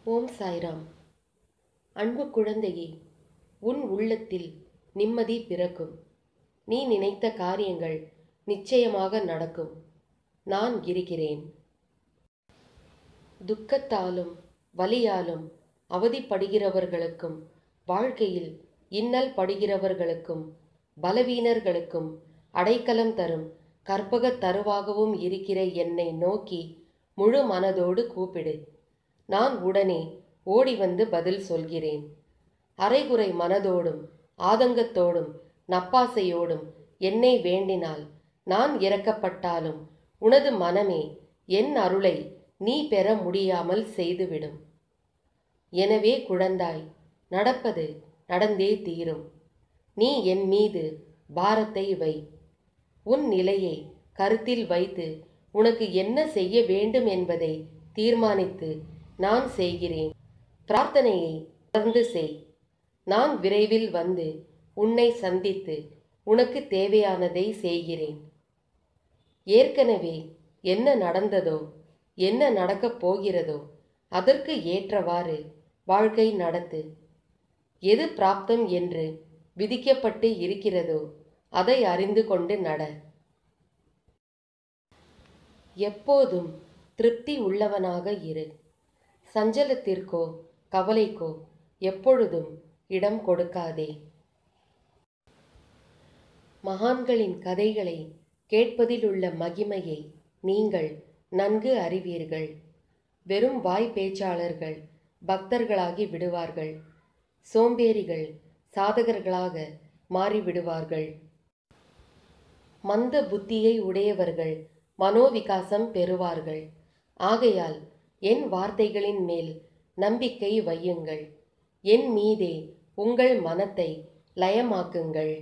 ஓம் சாய்ராம் அன்பு குழந்தையே உன் உள்ளத்தில் நிம்மதி பிறக்கும் நீ நினைத்த காரியங்கள் நிச்சயமாக நடக்கும் நான் இருக்கிறேன் துக்கத்தாலும் வலியாலும் அவதிப்படுகிறவர்களுக்கும் வாழ்க்கையில் இன்னல் படுகிறவர்களுக்கும் பலவீனர்களுக்கும் அடைக்கலம் தரும் கற்பகத் தருவாகவும் இருக்கிற என்னை நோக்கி முழு மனதோடு கூப்பிடு நான் உடனே ஓடி வந்து பதில் சொல்கிறேன் அரைகுறை மனதோடும் ஆதங்கத்தோடும் நப்பாசையோடும் என்னை வேண்டினால் நான் இறக்கப்பட்டாலும் உனது மனமே என் அருளை நீ பெற முடியாமல் செய்துவிடும் எனவே குழந்தாய் நடப்பது நடந்தே தீரும் நீ என் மீது பாரத்தை வை உன் நிலையை கருத்தில் வைத்து உனக்கு என்ன செய்ய வேண்டும் என்பதை தீர்மானித்து நான் செய்கிறேன் பிரார்த்தனையை தொடர்ந்து செய் நான் விரைவில் வந்து உன்னை சந்தித்து உனக்கு தேவையானதை செய்கிறேன் ஏற்கனவே என்ன நடந்ததோ என்ன நடக்கப் போகிறதோ அதற்கு ஏற்றவாறு வாழ்க்கை நடத்து எது பிராப்தம் என்று விதிக்கப்பட்டு இருக்கிறதோ அதை அறிந்து கொண்டு நட எப்போதும் திருப்தி உள்ளவனாக இரு சஞ்சலத்திற்கோ கவலைக்கோ எப்பொழுதும் இடம் கொடுக்காதே மகான்களின் கதைகளை கேட்பதில் உள்ள மகிமையை நீங்கள் நன்கு அறிவீர்கள் வெறும் வாய் பேச்சாளர்கள் பக்தர்களாகி விடுவார்கள் சோம்பேறிகள் சாதகர்களாக மாறிவிடுவார்கள் மந்த புத்தியை உடையவர்கள் மனோவிகாசம் பெறுவார்கள் ஆகையால் என் வார்த்தைகளின் மேல் நம்பிக்கை வையுங்கள் என் மீதே உங்கள் மனத்தை லயமாக்குங்கள்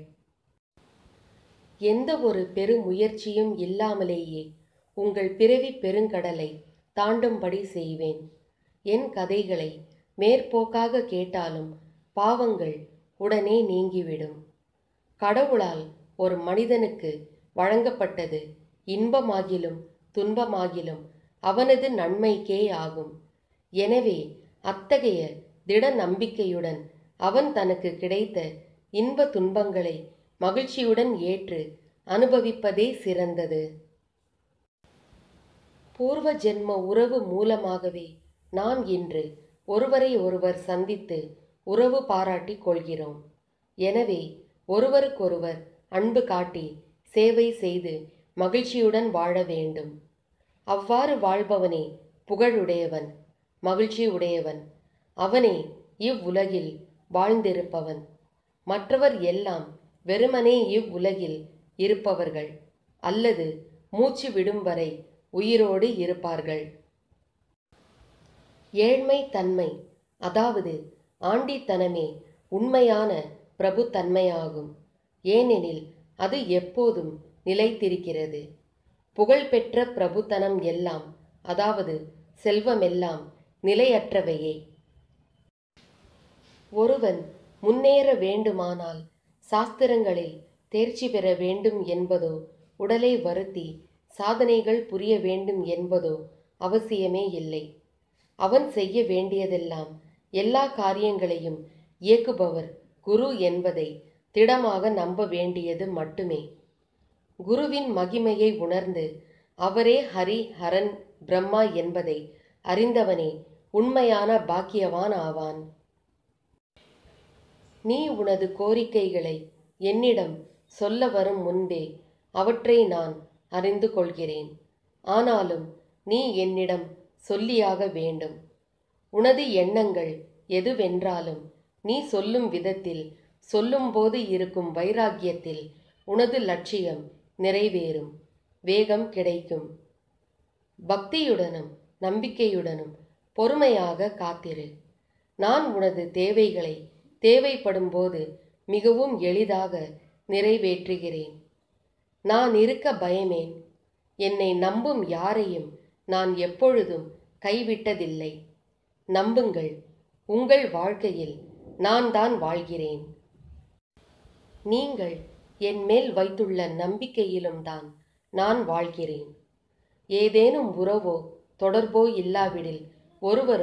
எந்த ஒரு பெருமுயற்சியும் இல்லாமலேயே உங்கள் பிறவி பெருங்கடலை தாண்டும்படி செய்வேன் என் கதைகளை மேற்போக்காக கேட்டாலும் பாவங்கள் உடனே நீங்கிவிடும் கடவுளால் ஒரு மனிதனுக்கு வழங்கப்பட்டது இன்பமாகிலும் துன்பமாகிலும் அவனது நன்மைக்கே ஆகும் எனவே அத்தகைய திட நம்பிக்கையுடன் அவன் தனக்கு கிடைத்த இன்ப துன்பங்களை மகிழ்ச்சியுடன் ஏற்று அனுபவிப்பதே சிறந்தது பூர்வ ஜென்ம உறவு மூலமாகவே நாம் இன்று ஒருவரை ஒருவர் சந்தித்து உறவு பாராட்டி கொள்கிறோம் எனவே ஒருவருக்கொருவர் அன்பு காட்டி சேவை செய்து மகிழ்ச்சியுடன் வாழ வேண்டும் அவ்வாறு வாழ்பவனே புகழுடையவன் மகிழ்ச்சி உடையவன் அவனே இவ்வுலகில் வாழ்ந்திருப்பவன் மற்றவர் எல்லாம் வெறுமனே இவ்வுலகில் இருப்பவர்கள் அல்லது மூச்சு விடும் வரை உயிரோடு இருப்பார்கள் ஏழ்மை தன்மை அதாவது ஆண்டித்தனமே உண்மையான பிரபுத்தன்மையாகும் ஏனெனில் அது எப்போதும் நிலைத்திருக்கிறது புகழ்பெற்ற பிரபுத்தனம் எல்லாம் அதாவது செல்வமெல்லாம் நிலையற்றவையே ஒருவன் முன்னேற வேண்டுமானால் சாஸ்திரங்களில் தேர்ச்சி பெற வேண்டும் என்பதோ உடலை வருத்தி சாதனைகள் புரிய வேண்டும் என்பதோ அவசியமே இல்லை அவன் செய்ய வேண்டியதெல்லாம் எல்லா காரியங்களையும் இயக்குபவர் குரு என்பதை திடமாக நம்ப வேண்டியது மட்டுமே குருவின் மகிமையை உணர்ந்து அவரே ஹரி ஹரன் பிரம்மா என்பதை அறிந்தவனே உண்மையான பாக்கியவான் ஆவான் நீ உனது கோரிக்கைகளை என்னிடம் சொல்ல வரும் முன்பே அவற்றை நான் அறிந்து கொள்கிறேன் ஆனாலும் நீ என்னிடம் சொல்லியாக வேண்டும் உனது எண்ணங்கள் எதுவென்றாலும் நீ சொல்லும் விதத்தில் சொல்லும்போது இருக்கும் வைராக்கியத்தில் உனது லட்சியம் நிறைவேறும் வேகம் கிடைக்கும் பக்தியுடனும் நம்பிக்கையுடனும் பொறுமையாக காத்திரு நான் உனது தேவைகளை தேவைப்படும் போது மிகவும் எளிதாக நிறைவேற்றுகிறேன் நான் இருக்க பயமேன் என்னை நம்பும் யாரையும் நான் எப்பொழுதும் கைவிட்டதில்லை நம்புங்கள் உங்கள் வாழ்க்கையில் நான் தான் வாழ்கிறேன் நீங்கள் என் மேல் வைத்துள்ள நம்பிக்கையிலும் தான் நான் வாழ்கிறேன் ஏதேனும் உறவோ தொடர்போ இல்லாவிடில் ஒருவரும்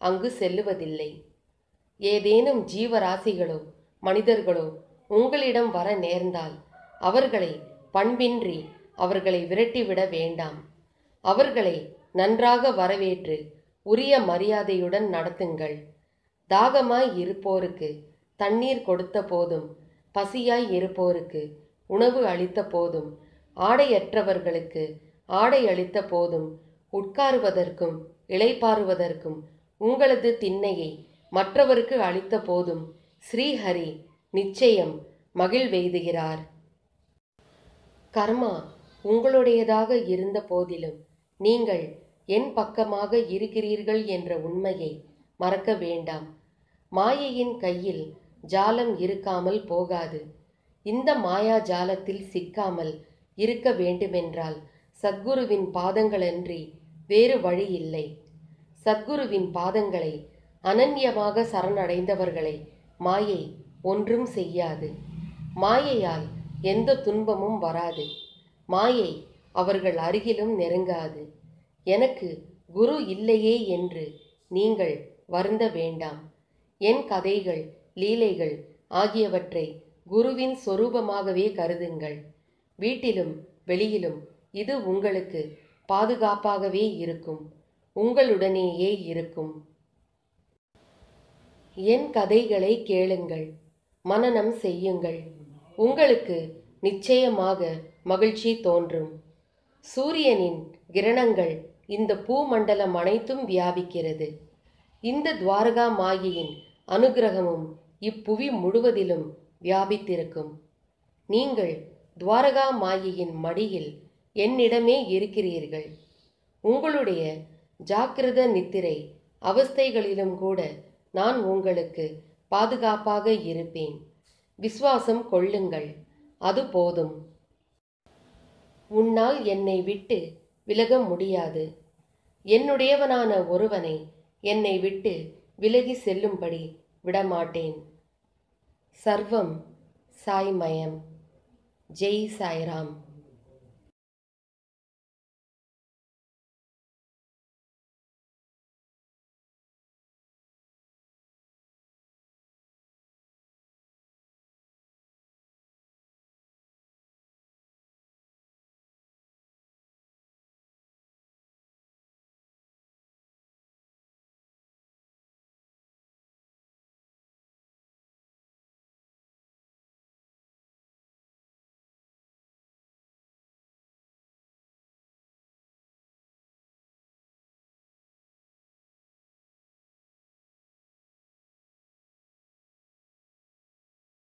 அங்கு செல்லுவதில்லை ஏதேனும் ஜீவராசிகளோ மனிதர்களோ உங்களிடம் வர நேர்ந்தால் அவர்களை பண்பின்றி அவர்களை விரட்டிவிட வேண்டாம் அவர்களை நன்றாக வரவேற்று உரிய மரியாதையுடன் நடத்துங்கள் தாகமாய் இருப்போருக்கு தண்ணீர் கொடுத்த போதும் பசியாய் இருப்போருக்கு உணவு அளித்த போதும் ஆடையற்றவர்களுக்கு ஆடை அளித்த போதும் உட்காருவதற்கும் இளைப்பாறுவதற்கும் உங்களது திண்ணையை மற்றவருக்கு அளித்த போதும் ஸ்ரீஹரி நிச்சயம் மகிழ்வெய்துகிறார் கர்மா உங்களுடையதாக இருந்த போதிலும் நீங்கள் என் பக்கமாக இருக்கிறீர்கள் என்ற உண்மையை மறக்க வேண்டாம் மாயையின் கையில் ஜாலம் இருக்காமல் போகாது இந்த மாயா ஜாலத்தில் சிக்காமல் இருக்க வேண்டுமென்றால் சத்குருவின் பாதங்களன்றி வேறு வழி இல்லை சத்குருவின் பாதங்களை அனன்யமாக சரணடைந்தவர்களை மாயை ஒன்றும் செய்யாது மாயையால் எந்த துன்பமும் வராது மாயை அவர்கள் அருகிலும் நெருங்காது எனக்கு குரு இல்லையே என்று நீங்கள் வருந்த வேண்டாம் என் கதைகள் லீலைகள் ஆகியவற்றை குருவின் சொரூபமாகவே கருதுங்கள் வீட்டிலும் வெளியிலும் இது உங்களுக்கு பாதுகாப்பாகவே இருக்கும் உங்களுடனேயே இருக்கும் என் கதைகளை கேளுங்கள் மனனம் செய்யுங்கள் உங்களுக்கு நிச்சயமாக மகிழ்ச்சி தோன்றும் சூரியனின் கிரணங்கள் இந்த பூமண்டலம் அனைத்தும் வியாபிக்கிறது இந்த துவாரகா மாயையின் அனுகிரகமும் இப்புவி முழுவதிலும் வியாபித்திருக்கும் நீங்கள் துவாரகா மாயையின் மடியில் என்னிடமே இருக்கிறீர்கள் உங்களுடைய ஜாக்கிரத நித்திரை அவஸ்தைகளிலும் கூட நான் உங்களுக்கு பாதுகாப்பாக இருப்பேன் விசுவாசம் கொள்ளுங்கள் அது போதும் உன்னால் என்னை விட்டு விலக முடியாது என்னுடையவனான ஒருவனை என்னை விட்டு விலகி செல்லும்படி விடமாட்டேன் சர்வம் சாய்மயம் ஜெய் சாய்ராம்